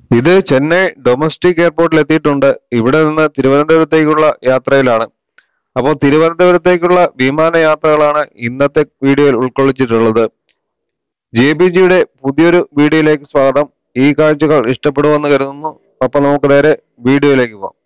ഇത് ചെന്നൈ ഡൊമസ്റ്റിക് എയർപോർട്ടിൽ എത്തിയിട്ടുണ്ട് ഇവിടെ നിന്ന് തിരുവനന്തപുരത്തേക്കുള്ള യാത്രയിലാണ് അപ്പോൾ തിരുവനന്തപുരത്തേക്കുള്ള വിമാനയാത്രകളാണ് ഇന്നത്തെ വീഡിയോയിൽ ഉൾക്കൊള്ളിച്ചിട്ടുള്ളത് ജെ ബി ജിയുടെ പുതിയൊരു വീഡിയോയിലേക്ക് സ്വാഗതം ഈ കാഴ്ചകൾ ഇഷ്ടപ്പെടുമെന്ന് കരുതുന്നു അപ്പൊ നമുക്ക് നേരെ വീഡിയോയിലേക്ക് പോകാം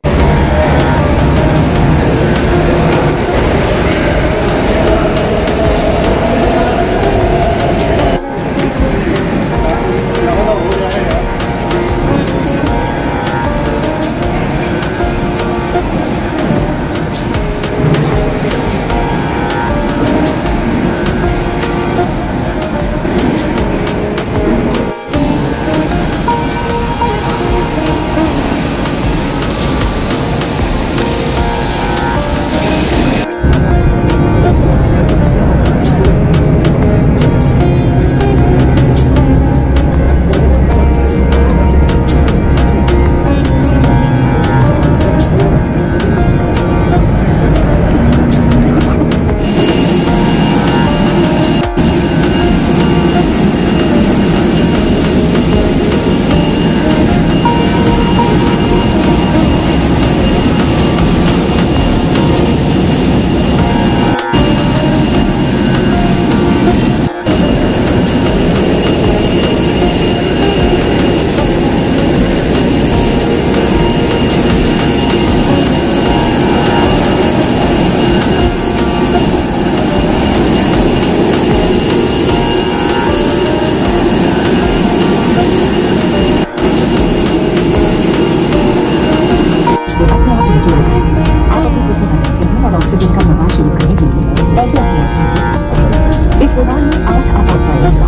इस विमान में आठ अपार्ट पायलट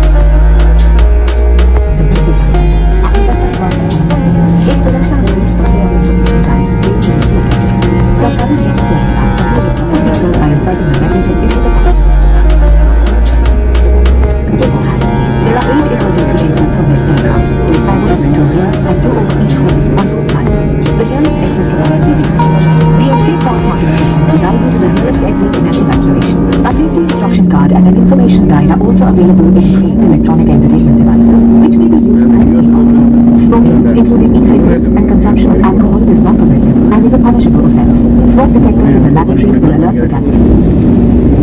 एक सुरक्षा निर्देश पत्र और सुरक्षाकारी सरकारी नियमों के अनुसार सभी इलेक्ट्रॉनिक सिग्नल फाइल पर magnetic There are eight emergency exits from this aircraft, two forward window rear and two over each wing on both sides. The nearest exit provides immediate. The escape pod marking system to guide you to the nearest exit in an evacuation. A safety instruction card and an information guide are also available in free electronic entertainment devices, which may be used as well. Smoking, including e-cigarettes and consumption of alcohol, is not permitted and is a punishable offense. Smoke detectors in the lavatories will alert the captain.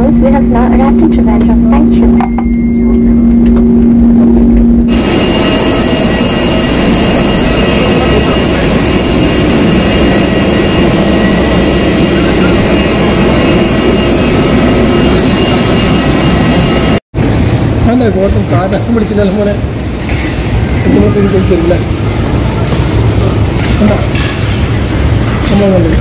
close. We have now arrived in Trivandrum. Thank you. അതെ കോട്ടും കാറ്റം പിടിച്ചില്ല മോനെ ബുദ്ധിമുട്ട് കഴിച്ചില്ല നമ്മൾ കണ്ടു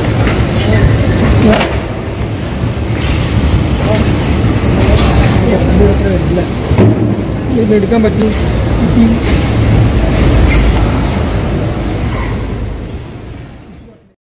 ഇത് എടുക്കാൻ പറ്റും